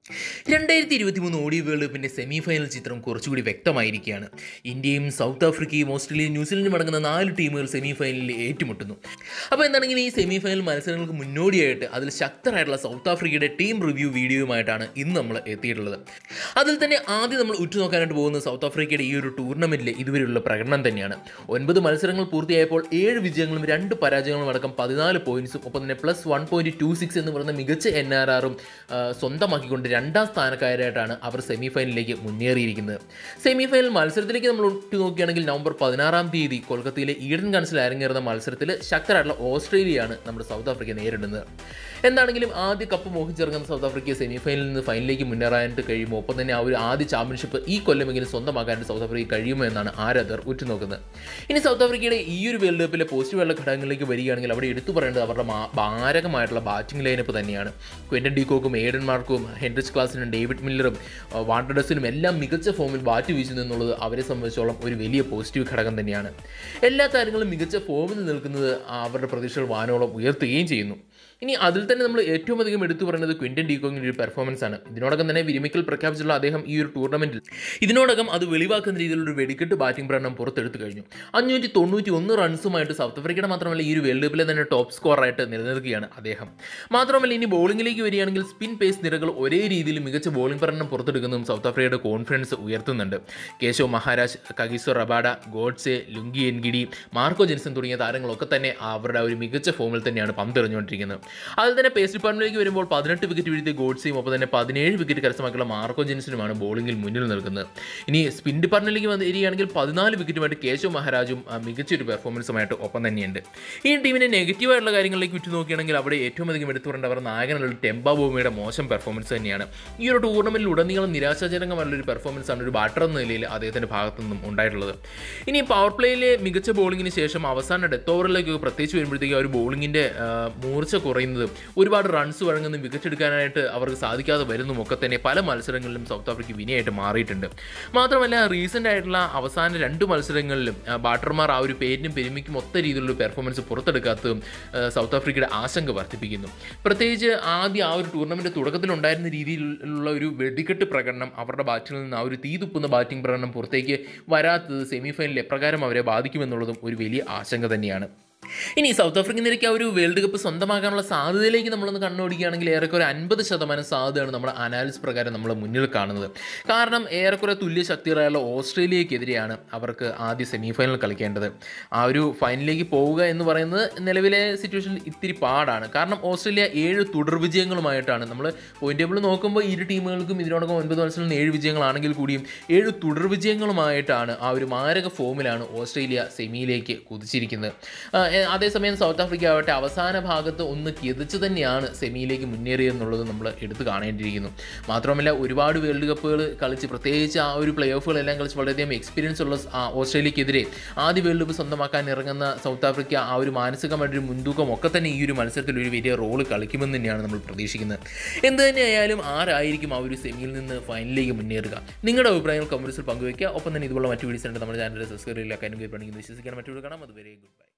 രണ്ടായിരത്തി ഇരുപത്തി മൂന്ന് ഓഡിയോ വേൾഡ് കപ്പിൻ്റെ സെമി ഫൈനൽ ചിത്രം കുറച്ചുകൂടി വ്യക്തമായിരിക്കുകയാണ് ഇന്ത്യയും സൗത്ത് ആഫ്രിക്കയും ഓസ്ട്രേലിയയും ന്യൂസിലൻഡും അടങ്ങുന്ന നാല് ടീമുകൾ സെമി ഫൈനലിൽ ഏറ്റുമുട്ടുന്നു അപ്പോൾ എന്താണെങ്കിൽ ഈ സെമി ഫൈനൽ മത്സരങ്ങൾക്ക് മുന്നോടിയായിട്ട് അതിൽ ശക്തരായിട്ടുള്ള സൗത്ത് ആഫ്രിക്കയുടെ ടീം റിവ്യൂ വീഡിയോയുമായിട്ടാണ് ഇന്ന് നമ്മൾ എത്തിയിട്ടുള്ളത് അതിൽ തന്നെ ആദ്യം നമ്മൾ ഉറ്റുനോക്കാനായിട്ട് പോകുന്നത് സൗത്ത് ആഫ്രിക്കയുടെ ഈ ഒരു ടൂർണമെൻറ്റിലെ ഇതുവരെയുള്ള പ്രകടനം തന്നെയാണ് ഒൻപത് മത്സരങ്ങൾ പൂർത്തിയായപ്പോൾ ഏഴ് വിജയങ്ങളും രണ്ട് പരാജയങ്ങളും അടക്കം പതിനാല് പോയിന്റ്സും ഒപ്പം തന്നെ plus one point two six എന്ന് പറയുന്ന മികച്ച എൻ ആർ ആറും സ്വന്തമാക്കിക്കൊണ്ട് രണ്ടാം സ്ഥാനക്കാരായിട്ടാണ് അവർ സെമി ഫൈനലിലേക്ക് മുന്നേറിയിരിക്കുന്നത് സെമി ഫൈനൽ മത്സരത്തിലേക്ക് നമ്മൾ ഒട്ടു നോക്കുകയാണെങ്കിൽ നവംബർ പതിനാറാം തീയതി കൊൽക്കത്തയിലെ ഈഡൻ ഗൺസിൽ അരങ്ങേറുന്ന മത്സരത്തിൽ ശക്തരായിട്ടുള്ള ഓസ്ട്രേലിയയാണ് നമ്മുടെ സൗത്ത് ആഫ്രിക്ക നേരിടുന്നത് എന്താണെങ്കിലും ആദ്യ കപ്പ് മോഹിച്ചിറങ്ങുന്ന സൗത്ത് ആഫ്രിക്ക സെമി ഫൈനലിൽ നിന്ന് ഫൈനലിലേക്ക് മുന്നേറാനായിട്ട് കഴിയുമോ ഒപ്പം തന്നെ ആ ഒരു ആദ്യ ചാമ്പ്യൻഷിപ്പ് ഈ കൊല്ലമെങ്കിലും സ്വന്തമാക്കാനായിട്ട് സൗത്ത് ആഫ്രിക്ക കഴിയുമോ എന്നാണ് ആരാധകർ ഉറ്റുനോക്കുന്നത് ഇനി സൗത്ത് ആഫ്രിക്കയുടെ ഈ ഒരു വേൾഡ് കപ്പിലെ പോസിറ്റീവായുള്ള ഘടകങ്ങളിലേക്ക് വരികയാണെങ്കിൽ അവിടെ എടുത്തു പറയേണ്ടത് അവരുടെ മാ- മാരകമായിട്ടുള്ള ബാറ്റിംഗ് ലൈനപ്പ് തന്നെയാണ് ക്വൻറ്റൻ ഡീകോക്കും ഏഡൻ മാർക്കും ഹെൻറിച്ച് ക്ലാസിനും ഡേവിഡ് മില്ലറും ആ, വാണ്ടഡസിനും എല്ലാം മികച്ച ഫോമിൽ ബാറ്റ് വീശുന്നു എന്നുള്ളത് അവരെ സംബന്ധിച്ചോളം ഒരു വലിയ പോസിറ്റീവ് ഘടകം തന്നെയാണ് എല്ലാ താരങ്ങളും മികച്ച ഫോമിൽ നിൽക്കുന്നത് അവരുടെ പ്രതീക്ഷകൾ വാനോളം ഉയർത്തുകയും ചെയ്യുന്നു ഇനി അതിൽ തന്നെ നമ്മൾ ഏറ്റവും അധികം എടുത്തു പറയുന്നത് ക്വിൻറ്റൻ ഡീകോങ്ങിൻ്റെ ഒരു പെർഫോമൻസ് ആണ് ഇതിനോടകം തന്നെ വിരമിക്കൽ പ്രഖ്യാപിച്ചുള്ള അദ്ദേഹം ഈ ഒരു ടൂർണമെൻറ്റിൽ ഇതിനോടകം അത് വെളിവാക്കുന്ന രീതിയിലുള്ള ഒരു വെടിക്കെട്ട് ബാറ്റിംഗ് പ്രകടനം പുറത്തെടുത്തു കഴിഞ്ഞു അഞ്ഞൂറ്റി തൊണ്ണൂറ്റി ഒന്ന് റൺസുമായിട്ട് സൗത്ത് ആഫ്രിക്കയുടെ മാത്രമല്ല ഈ ഒരു വേൾഡ് കപ്പിലെ തന്നെ ടോപ്പ് സ്കോറായിട്ട് നിലനിൽക്കുകയാണ് അദ്ദേഹം മാത്രമല്ല ഇനി ബോളിംഗിലേക്ക് വരികയാണെങ്കിൽ സ്പിൻ പേസ് നിരകൾ ഒരേ രീതിയിൽ മികച്ച ബോളിംഗ് പ്രകടനം പുറത്തെടുക്കുന്നതും സൗത്ത് ആഫ്രിക്കയുടെ കോൺഫിഡൻസ് ഉയർത്തുന്നുണ്ട് കേശവ് മഹാരാജ് കഗീസോ റബാഡ ഗോഡ്സെ ലുങ്കി എൻഗിഡി മാർക്കോ ജെൻസൺ തുടങ്ങിയ താരങ്ങളൊക്കെ തന്നെ അവരുടെ ആ ഒരു മികച്ച ഫോമിൽ തന്നെയാണ് പന്തെറിഞ്ഞുകൊണ്ടിരിക്കുന്നത് അതിൽ തന്നെ പേസ് ഡിപ്പാർട്ട്മെന്റിലേക്ക് വരുമ്പോൾ പതിനെട്ട് വിക്കറ്റ് വീഴ്ത്തിയ ഗോഡ്സയും ഒപ്പം തന്നെ പതിനേഴ് വിക്കറ്റ് കരസ്ഥമാക്കിയുള്ള മാർക്കോ ജെൻസനുമാണ് ബോളിംഗിൽ മുന്നിൽ നിൽക്കുന്നത് ഇനി സ്പിൻ ഡിപ്പാർട്ട്മെന്റിലേക്ക് വരികയാണെങ്കിൽ പതിനാല് വിക്കറ്റുമായിട്ട് കേശവ് മഹാരാജും ആ, മികച്ചൊരു പെർഫോമൻസുമായിട്ട് ഒപ്പം തന്നെയുണ്ട് ഈ ടീമിനെ നെഗറ്റീവായിട്ടുള്ള കാര്യങ്ങളിലേക്ക് ഉറ്റു നോക്കുകയാണെങ്കിൽ അവിടെ ഏറ്റവും അധികം എടുത്തു പറയേണ്ട അവരുടെ നായകനുള്ള ടെമ്പ ഭൂമിയുടെ മോശം പെർഫോമൻസ് തന്നെയാണ് ഈ ഒരു ടൂർണമെന്റിൽ ഉടനീളം നിരാശാജനകമായിട്ടുള്ള ഒരു പെർഫോമൻസ് ആണ് ഒരു ബാറ്റർ എന്ന നിലയിൽ അദ്ദേഹത്തിന്റെ ഭാഗത്തു നിന്നും ഉണ്ടായിട്ടുള്ളത് ഇനി പവർ പ്ലേയിലെ മികച്ച ബോളിങ്ങിന് ശേഷം അവസാന ഡെത്ത് ഓവറിലേക്ക് പ്രത്യേകിച്ച് വരുമ്പോഴത്തേക്ക് ആ ഒരു ബോളിങ്ങിന്റെ ആ, മൂർച്ച കുറയുന്നതും ഒരുപാട് റൺസ് വഴങ്ങുന്നതും വിക്കറ്റ് എടുക്കാനായിട്ട് അവർക്ക് സാധിക്കാതെ വരുന്നതും ഒക്കെ തന്നെ പല മത്സരങ്ങളിലും സൗത്ത് ആഫ്രിക്ക വിനയായിട്ട് മാറിയിട്ടുണ്ട് മാത്രമല്ല റീസെൻ്റ് ആയിട്ടുള്ള അവസാന രണ്ട് മത്സരങ്ങളിലും ആ, ബാറ്റർമാർ ആ ഒരു പേരിനും പെരുമിക്കും ഒത്ത രീതിയിലുള്ള പെർഫോമൻസ് പുറത്തെടുക്കാത്തതും ആ, സൗത്ത് ആഫ്രിക്കയുടെ ആശങ്ക വർദ്ധിപ്പിക്കുന്നു പ്രത്യേകിച്ച് ആദ്യം ആ ഒരു ടൂർണമെന്റ് തുടക്കത്തിലുണ്ടായിരുന്ന രീതിയിലുള്ള ഒരു വെടിക്കെട്ട് പ്രകടനം അവരുടെ ബാറ്റിൽ നിന്ന് ആ ഒരു തീ തുപ്പുന്ന ബാറ്റിംഗ് പ്രകടനം പുറത്തേക്ക് വരാത്തത് സെമി ഫൈനലിൽ എപ്രകാരം അവരെ ബാധിക്കുമെന്നുള്ളതും ഒരു വലിയ ആശങ്ക തന്നെയാണ് ഇനി സൗത്ത് ആഫ്രിക്കൻ നിരക്ക് ആ ഒരു വേൾഡ് കപ്പ് സ്വന്തമാക്കാനുള്ള സാധ്യതയിലേക്ക് നമ്മളൊന്ന് കണ്ണോടിക്കുകയാണെങ്കിൽ ഏറെക്കുറെ അൻപത് ശതമാനം സാധ്യതയാണ് നമ്മുടെ അനാലിസിസ് പ്രകാരം നമ്മൾ മുന്നിൽ കാണുന്നത് കാരണം ഏറെക്കുറെ തുല്യ ശക്തികളായുള്ള ഓസ്ട്രേലിയക്കെതിരെയാണ് അവർക്ക് ആദ്യ സെമി ഫൈനൽ കളിക്കേണ്ടത് ആ ഒരു ഫൈനലിലേക്ക് പോവുക എന്ന് പറയുന്നത് നിലവിലെ സിറ്റുവേഷനിൽ ഇത്തിരി പാടാണ് കാരണം ഓസ്ട്രേലിയ ഏഴ് തുടർ വിജയങ്ങളുമായിട്ടാണ് നമ്മൾ പോയിന്റ് ടേബിൾ നോക്കുമ്പോൾ ഇരു ടീമുകൾക്കും ഇതിനോടൊപ്പം ഒൻപത് മത്സരങ്ങളിൽ ഏഴ് വിജയങ്ങളാണെങ്കിൽ കൂടിയും ഏഴ് തുടർ വിജയങ്ങളുമായിട്ടാണ് ആ ഒരു മാരക ഫോമിലാണ് ഓസ്ട്രേലിയ സെമിയിലേക്ക് കുതിച്ചിരിക്കുന്നത് ആ, എ- അതേസമയം സൗത്ത് ആഫ്രിക്ക ആവട്ടെ അവസാന ഭാഗത്ത് ഒന്ന് കിതച്ച് തന്നെയാണ് സെമിയിലേക്ക് മുന്നേറിയെന്നുള്ളത് നമ്മൾ എടുത്തു കാണേണ്ടിയിരിക്കുന്നു മാത്രമല്ല ഒരുപാട് വേൾഡ് കപ്പുകൾ കളിച്ച് പ്രത്യേകിച്ച് ആ ഒരു പ്ലേ ഓഫുകളെല്ലാം കളിച്ച് വളരെയധികം എക്സ്പീരിയൻസ് ഉള്ള സ് ആ ഓസ്ട്രേലിയക്കെതിരെ ആദ്യ വേൾഡ് കപ്പ് സ്വന്തമാക്കാൻ ഇറങ്ങുന്ന സൗത്ത് ആഫ്രിക്ക ആ ഒരു മാനസികമായിട്ടൊരു മുൻതൂക്കം ഒക്കെ തന്നെ ഈ ഒരു മത്സരത്തിൽ ഒരു വലിയ റോള് കളിക്കുമെന്ന് തന്നെയാണ് നമ്മൾ പ്രതീക്ഷിക്കുന്നത് എന്ത് തന്നെയായാലും ആരായിരിക്കും ആ ഒരു സെമിയിൽ നിന്ന് ഫൈനലിലേക്ക് മുന്നേറുക നിങ്ങളുടെ അഭിപ്രായങ്ങൾ കമൻസിൽ പങ്കുവയ്ക്കുക ഒപ്പം തന്നെ ഇതുപോലുള്ള മറ്റു വീഡിയോസ് ഉണ്ട് നമ്മുടെ ചാനൽ സബ്സ്ക്രൈബ് ചെയ്യാൻ വിശ്വസിക്കാൻ മറ്റു കാണാം അതുവരെ ഗുഡ് ബൈ